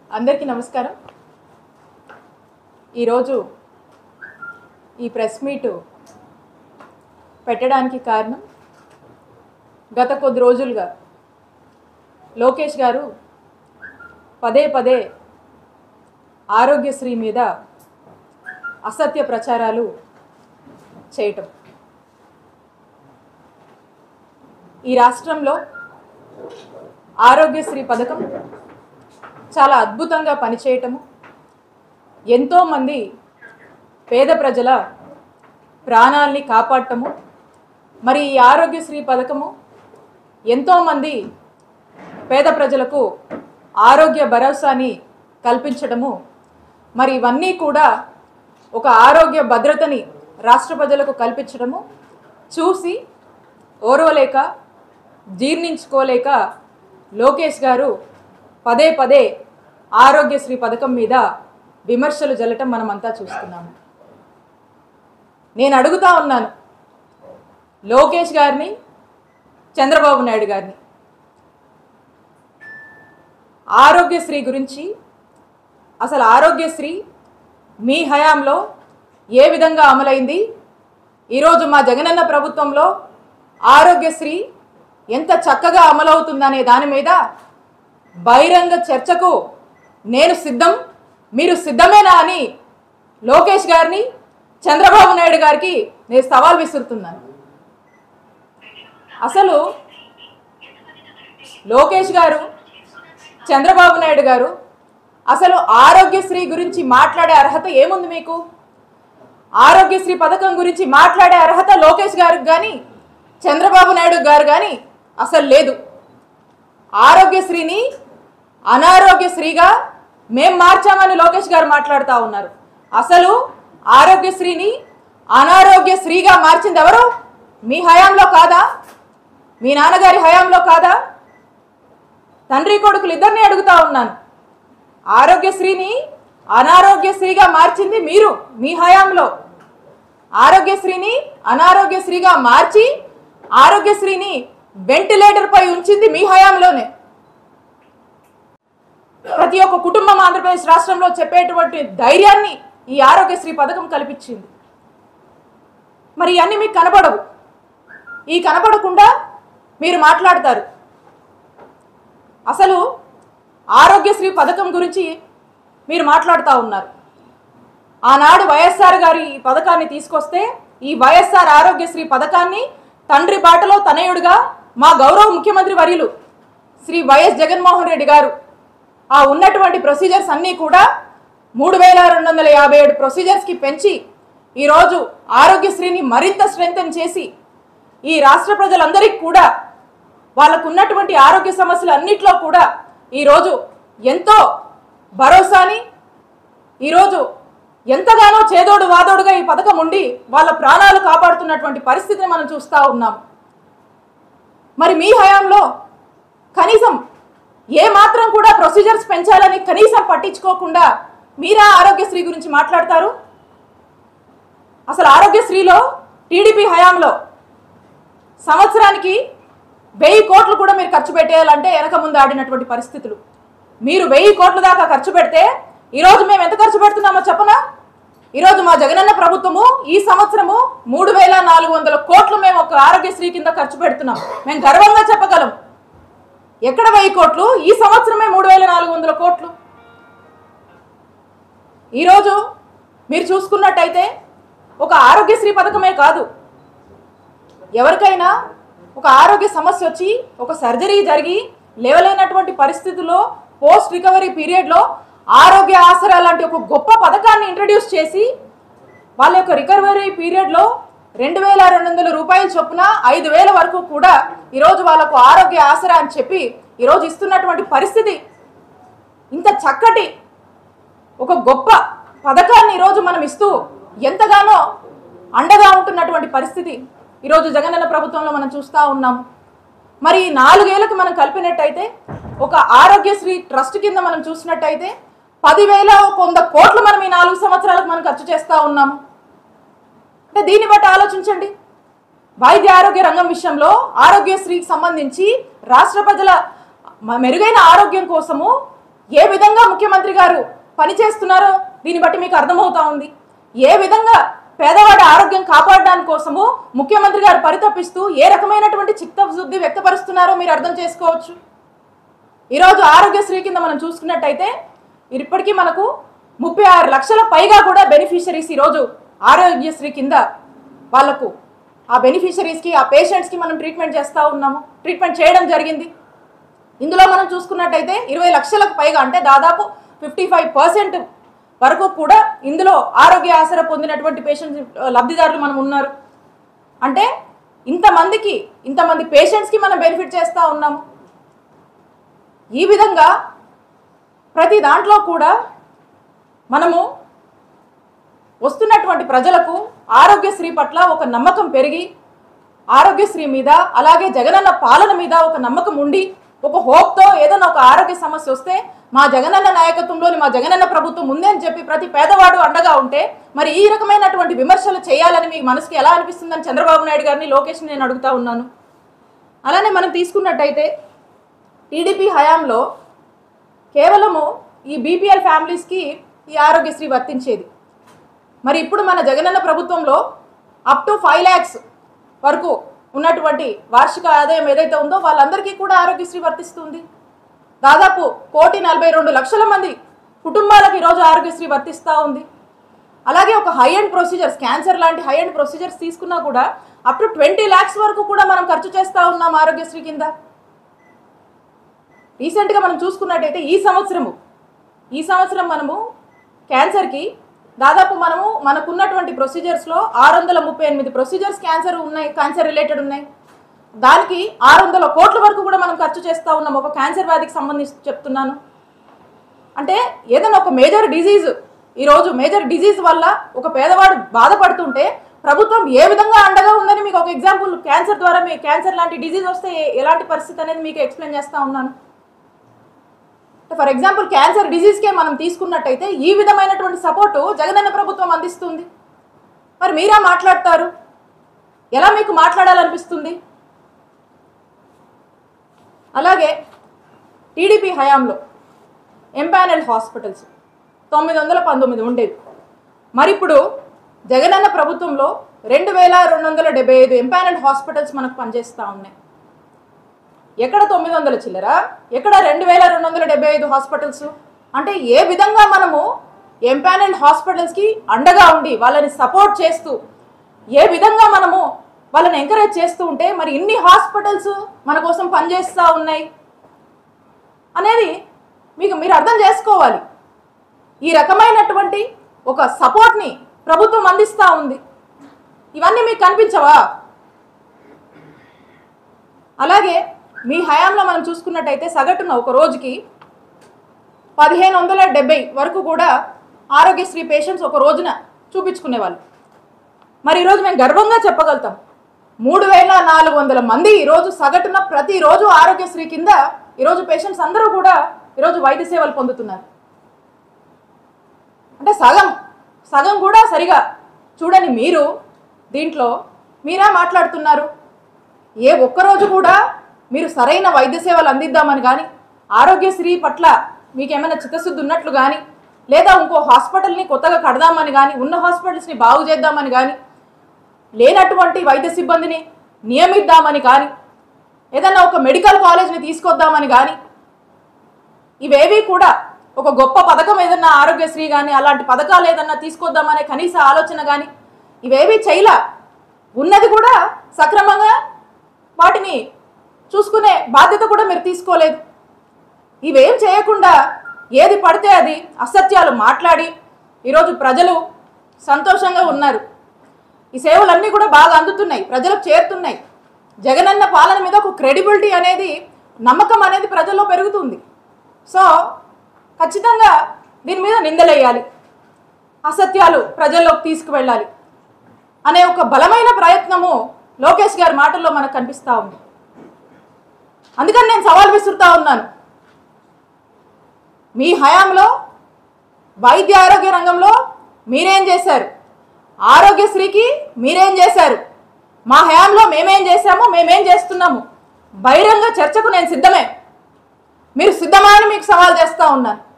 అందరికీ నమస్కారం ఈరోజు ఈ ప్రెస్ మీటు పెట్టడానికి కారణం గత కొద్ది రోజులుగా లోకేష్ గారు పదే పదే ఆరోగ్యశ్రీ మీద అసత్య ప్రచారాలు చేయటం ఈ రాష్ట్రంలో ఆరోగ్యశ్రీ పథకం చాలా అద్భుతంగా పనిచేయటము ఎంతోమంది పేద ప్రజల ప్రాణాల్ని కాపాడటము మరి ఈ ఆరోగ్యశ్రీ పథకము ఎంతోమంది పేద ప్రజలకు ఆరోగ్య భరోసాని కల్పించడము మరి ఇవన్నీ కూడా ఒక ఆరోగ్య భద్రతని రాష్ట్ర ప్రజలకు కల్పించడము చూసి ఓర్వలేక జీర్ణించుకోలేక లోకేష్ గారు పదే పదే ఆరోగ్యశ్రీ పథకం మీద విమర్శలు జల్లటం మనమంతా చూస్తున్నాము నేను అడుగుతా ఉన్నాను లోకేష్ గారిని చంద్రబాబు నాయుడు గారిని ఆరోగ్యశ్రీ గురించి అసలు ఆరోగ్యశ్రీ మీ హయాంలో ఏ విధంగా అమలైంది ఈరోజు మా జగనన్న ప్రభుత్వంలో ఆరోగ్యశ్రీ ఎంత చక్కగా అమలవుతుందనే దాని మీద బహిరంగ చర్చకు నేను సిద్ధం మీరు సిద్ధమేనా అని లోకేష్ గారిని చంద్రబాబు నాయుడు గారికి నేను సవాల్ విసురుతున్నాను అసలు లోకేష్ గారు చంద్రబాబు నాయుడు గారు అసలు ఆరోగ్యశ్రీ గురించి మాట్లాడే అర్హత ఏముంది మీకు ఆరోగ్యశ్రీ పథకం గురించి మాట్లాడే అర్హత లోకేష్ గారికి కానీ చంద్రబాబు నాయుడు గారు కానీ అసలు లేదు ఆరోగ్యశ్రీని అనారోగ్యశ్రీగా మేం మార్చామని లోకేష్ గారు మాట్లాడుతూ ఉన్నారు అసలు ఆరోగ్యశ్రీని అనారోగ్యశ్రీగా మార్చింది ఎవరు మీ హయాంలో కాదా మీ నాన్నగారి హయాంలో కాదా తండ్రి కొడుకులు ఇద్దరిని అడుగుతా ఉన్నాను ఆరోగ్యశ్రీని అనారోగ్యశ్రీగా మార్చింది మీరు మీ హయాంలో ఆరోగ్యశ్రీని అనారోగ్యశ్రీగా మార్చి ఆరోగ్యశ్రీని వెంటిలేటర్ పై ఉంచింది మీ హయాంలోనే ప్రతి ఒక్క కుటుంబం ఆంధ్రప్రదేశ్ రాష్ట్రంలో చెప్పేటువంటి ధైర్యాన్ని ఈ ఆరోగ్యశ్రీ పథకం కల్పించింది మరి ఇవన్నీ మీకు కనపడవు ఈ కనపడకుండా మీరు మాట్లాడతారు అసలు ఆరోగ్యశ్రీ పథకం గురించి మీరు మాట్లాడుతూ ఉన్నారు ఆనాడు వైఎస్ఆర్ గారు ఈ పథకాన్ని తీసుకొస్తే ఈ వైఎస్ఆర్ ఆరోగ్యశ్రీ పథకాన్ని తండ్రి బాటలో తనయుడుగా మా గౌరవ ముఖ్యమంత్రి వర్యులు శ్రీ వైఎస్ జగన్మోహన్ రెడ్డి గారు ఆ ఉన్నటువంటి ప్రొసీజర్స్ అన్నీ కూడా మూడు వేల రెండు వందల యాభై ఏడు ప్రొసీజర్స్కి పెంచి ఈరోజు ఆరోగ్యశ్రీని మరింత స్ట్రెంగ్తన్ చేసి ఈ రాష్ట్ర ప్రజలందరికీ కూడా వాళ్ళకు ఉన్నటువంటి ఆరోగ్య సమస్యలు అన్నిట్లో కూడా ఈరోజు ఎంతో భరోసాని ఈరోజు ఎంతగానో చేదోడు వాదోడుగా ఈ పథకం ఉండి వాళ్ళ ప్రాణాలు కాపాడుతున్నటువంటి పరిస్థితిని మనం చూస్తూ ఉన్నాం మరి మీ హయాంలో కనీసం ఏ మాత్రం కూడా ప్రొసీజర్స్ పెంచాలని కనీసం పట్టించుకోకుండా మీరా ఆరోగ్యశ్రీ గురించి మాట్లాడతారు అసలు ఆరోగ్యశ్రీలో టీడీపీ హయాంలో సంవత్సరానికి వెయ్యి కోట్లు కూడా మీరు ఖర్చు పెట్టేయాలంటే వెనక ముందు ఆడినటువంటి పరిస్థితులు మీరు వెయ్యి కోట్ల దాకా ఖర్చు పెడితే ఈరోజు మేము ఎంత ఖర్చు పెడుతున్నామో చెప్పనా ఈరోజు మా జగనన్న ప్రభుత్వము ఈ సంవత్సరము మూడు వేల నాలుగు వందల కోట్లు మేము ఒక ఆరోగ్యశ్రీ కింద ఖర్చు పెడుతున్నాం మేము గర్వంగా చెప్పగలం ఎక్కడ వెయ్యి కోట్లు ఈ సంవత్సరమే మూడు వేల నాలుగు వందల కోట్లు ఈరోజు మీరు చూసుకున్నట్టయితే ఒక ఆరోగ్యశ్రీ పథకమే కాదు ఎవరికైనా ఒక ఆరోగ్య సమస్య వచ్చి ఒక సర్జరీ జరిగి లేవలేనటువంటి పరిస్థితుల్లో పోస్ట్ రికవరీ పీరియడ్లో ఆరోగ్య ఆసరా లాంటి ఒక గొప్ప పథకాన్ని ఇంట్రడ్యూస్ చేసి వాళ్ళ యొక్క రికవరీ పీరియడ్లో రెండు వేల రెండు వందల రూపాయల చొప్పున ఐదు వేల వరకు కూడా ఈరోజు వాళ్ళకు ఆరోగ్య ఆసరా అని చెప్పి ఈరోజు ఇస్తున్నటువంటి పరిస్థితి ఇంత చక్కటి ఒక గొప్ప పథకాన్ని ఈరోజు మనం ఇస్తూ ఎంతగానో అండగా ఉంటున్నటువంటి పరిస్థితి ఈరోజు జగనన్న ప్రభుత్వంలో మనం చూస్తూ ఉన్నాం మరి ఈ నాలుగేళ్లకు మనం కలిపినట్టయితే ఒక ఆరోగ్యశ్రీ ట్రస్ట్ కింద మనం చూసినట్టయితే పదివేల వంద కోట్లు మనం ఈ నాలుగు సంవత్సరాలకు మనం ఖర్చు చేస్తూ ఉన్నాము అంటే దీన్ని బట్టి ఆలోచించండి వైద్య ఆరోగ్య రంగం విషయంలో ఆరోగ్యశ్రీకి సంబంధించి రాష్ట్ర ప్రజల మ- మెరుగైన ఆరోగ్యం కోసము ఏ విధంగా ముఖ్యమంత్రి గారు పనిచేస్తున్నారో దీన్ని బట్టి మీకు అర్థమవుతా ఉంది ఏ విధంగా పేదవాడి ఆరోగ్యం కాపాడడానికి కోసము ముఖ్యమంత్రి గారు పరితపిస్తూ ఏ రకమైనటువంటి చిత్తశుద్ధి వ్యక్తపరుస్తున్నారో మీరు అర్థం చేసుకోవచ్చు ఈరోజు ఆరోగ్యశ్రీ కింద మనం చూసుకున్నట్టయితే ఇప్పటికీ మనకు ముప్పై ఆరు లక్షల పైగా కూడా బెనిఫిషరీస్ ఈరోజు ఆరోగ్యశ్రీ కింద వాళ్ళకు ఆ బెనిఫిషరీస్కి ఆ పేషెంట్స్కి మనం ట్రీట్మెంట్ చేస్తూ ఉన్నాము ట్రీట్మెంట్ చేయడం జరిగింది ఇందులో మనం చూసుకున్నట్టయితే ఇరవై లక్షలకు పైగా అంటే దాదాపు ఫిఫ్టీ ఫైవ్ పర్సెంట్ వరకు కూడా ఇందులో ఆరోగ్య ఆసరా పొందినటువంటి పేషెంట్స్ లబ్ధిదారులు మనం ఉన్నారు అంటే ఇంతమందికి ఇంతమంది పేషెంట్స్కి మనం బెనిఫిట్ చేస్తూ ఉన్నాము ఈ విధంగా ప్రతి దాంట్లో కూడా మనము వస్తున్నటువంటి ప్రజలకు ఆరోగ్యశ్రీ పట్ల ఒక నమ్మకం పెరిగి ఆరోగ్యశ్రీ మీద అలాగే జగనన్న పాలన మీద ఒక నమ్మకం ఉండి ఒక హోప్తో ఏదైనా ఒక ఆరోగ్య సమస్య వస్తే మా జగనన్న నాయకత్వంలోని మా జగనన్న ప్రభుత్వం ఉంది అని చెప్పి ప్రతి పేదవాడు అండగా ఉంటే మరి ఈ రకమైనటువంటి విమర్శలు చేయాలని మీ మనసుకి ఎలా అనిపిస్తుందని చంద్రబాబు నాయుడు గారిని లోకేష్ని నేను అడుగుతా ఉన్నాను అలానే మనం తీసుకున్నట్టయితే టీడీపీ హయాంలో కేవలము ఈ బీపీఎల్ ఫ్యామిలీస్కి ఈ ఆరోగ్యశ్రీ వర్తించేది మరి ఇప్పుడు మన జగనన్న ప్రభుత్వంలో అప్ టు ఫైవ్ ల్యాక్స్ వరకు ఉన్నటువంటి వార్షిక ఆదాయం ఏదైతే ఉందో వాళ్ళందరికీ కూడా ఆరోగ్యశ్రీ వర్తిస్తుంది దాదాపు కోటి నలభై రెండు లక్షల మంది కుటుంబాలకు ఈరోజు ఆరోగ్యశ్రీ వర్తిస్తూ ఉంది అలాగే ఒక హై అండ్ ప్రొసీజర్స్ క్యాన్సర్ లాంటి హై అండ్ ప్రొసీజర్స్ తీసుకున్నా కూడా అప్ టు ట్వంటీ ల్యాక్స్ వరకు కూడా మనం ఖర్చు చేస్తూ ఉన్నాం ఆరోగ్యశ్రీ కింద రీసెంట్గా మనం చూసుకున్నట్టయితే ఈ సంవత్సరము ఈ సంవత్సరం మనము క్యాన్సర్కి దాదాపు మనము మనకున్నటువంటి ప్రొసీజర్స్లో ఆరు వందల ముప్పై ఎనిమిది ప్రొసీజర్స్ క్యాన్సర్ ఉన్నాయి క్యాన్సర్ రిలేటెడ్ ఉన్నాయి దానికి ఆరు వందల కోట్ల వరకు కూడా మనం ఖర్చు చేస్తూ ఉన్నాం ఒక క్యాన్సర్ వ్యాధికి సంబంధించి చెప్తున్నాను అంటే ఏదైనా ఒక మేజర్ డిజీజ్ ఈరోజు మేజర్ డిజీజ్ వల్ల ఒక పేదవాడు బాధపడుతుంటే ప్రభుత్వం ఏ విధంగా అండగా ఉందని మీకు ఒక ఎగ్జాంపుల్ క్యాన్సర్ ద్వారా మీ క్యాన్సర్ లాంటి డిజీజ్ వస్తే ఏ- ఎలాంటి పరిస్థితి అనేది మీకు ఎక్స్ప్లెయిన్ చేస్తూ ఉన్నాను ఫర్ ఎగ్జాంపుల్ క్యాన్సర్ డిజీజ్కే మనం తీసుకున్నట్టయితే ఈ విధమైనటువంటి సపోర్టు జగనన్న ప్రభుత్వం అందిస్తుంది మరి మీరా మాట్లాడతారు ఎలా మీకు మాట్లాడాలనిపిస్తుంది అలాగే టీడీపీ హయాంలో ఎంపానల్ హాస్పిటల్స్ తొమ్మిది వందల పంతొమ్మిది ఉండేవి మరి ఇప్పుడు జగనన్న ప్రభుత్వంలో రెండు వేల రెండు వందల డెబ్బై ఐదు ఎంపానల్ హాస్పిటల్స్ మనకు పనిచేస్తూ ఉన్నాయి ఎక్కడ తొమ్మిది వందల చిల్లర ఎక్కడ రెండు వేల రెండు వందల డెబ్బై ఐదు హాస్పిటల్స్ అంటే ఏ విధంగా మనము ఎంపానల్ హాస్పిటల్స్కి అండగా ఉండి వాళ్ళని సపోర్ట్ చేస్తూ ఏ విధంగా మనము వాళ్ళని ఎంకరేజ్ చేస్తూ ఉంటే మరి ఇన్ని హాస్పిటల్స్ మన కోసం పనిచేస్తూ ఉన్నాయి అనేది మీకు మీరు అర్థం చేసుకోవాలి ఈ రకమైనటువంటి ఒక సపోర్ట్ని ప్రభుత్వం అందిస్తూ ఉంది ఇవన్నీ మీకు కనిపించవా అలాగే మీ హయాంలో మనం చూసుకున్నట్టయితే సగటున ఒక రోజుకి పదిహేను వందల డెబ్బై వరకు కూడా ఆరోగ్యశ్రీ పేషెంట్స్ ఒక రోజున చూపించుకునేవాళ్ళు మరి ఈరోజు మేము గర్వంగా చెప్పగలుగుతాం మూడు వేల నాలుగు వందల మంది ఈరోజు సగటున ప్రతిరోజు ఆరోగ్యశ్రీ కింద ఈరోజు పేషెంట్స్ అందరూ కూడా ఈరోజు వైద్య సేవలు పొందుతున్నారు అంటే సగం సగం కూడా సరిగా చూడని మీరు దీంట్లో మీరా మాట్లాడుతున్నారు ఏ ఒక్కరోజు కూడా మీరు సరైన వైద్య సేవలు అందిద్దామని కానీ ఆరోగ్యశ్రీ పట్ల మీకు ఏమైనా చిత్తశుద్ధి ఉన్నట్లు కానీ లేదా ఇంకో హాస్పిటల్ని కొత్తగా కడదామని కానీ ఉన్న హాస్పిటల్స్ని బాగు చేద్దామని కానీ లేనటువంటి వైద్య సిబ్బందిని నియమిద్దామని కానీ ఏదైనా ఒక మెడికల్ కాలేజ్ని తీసుకొద్దామని కానీ ఇవేవి కూడా ఒక గొప్ప పథకం ఏదన్నా ఆరోగ్యశ్రీ కానీ అలాంటి పథకాలు ఏదన్నా తీసుకొద్దామనే కనీస ఆలోచన కానీ ఇవేవి చేయలా ఉన్నది కూడా సక్రమంగా వాటిని చూసుకునే బాధ్యత కూడా మీరు తీసుకోలేదు ఇవేం చేయకుండా ఏది పడితే అది అసత్యాలు మాట్లాడి ఈరోజు ప్రజలు సంతోషంగా ఉన్నారు ఈ సేవలన్నీ కూడా బాగా అందుతున్నాయి ప్రజలకు చేరుతున్నాయి జగనన్న పాలన మీద ఒక క్రెడిబిలిటీ అనేది నమ్మకం అనేది ప్రజల్లో పెరుగుతుంది సో ఖచ్చితంగా దీని మీద నిందలేయాలి అసత్యాలు ప్రజల్లోకి తీసుకువెళ్ళాలి అనే ఒక బలమైన ప్రయత్నము లోకేష్ గారి మాటల్లో మనకు కనిపిస్తూ ఉంది అందుకని నేను సవాల్ విసురుతా ఉన్నాను మీ హయాంలో వైద్య ఆరోగ్య రంగంలో మీరేం చేశారు ఆరోగ్యశ్రీకి మీరేం చేశారు మా హయాంలో మేమేం చేశామో మేమేం చేస్తున్నాము బహిరంగ చర్చకు నేను సిద్ధమే మీరు సిద్ధమా అని మీకు సవాల్ చేస్తా ఉన్నాను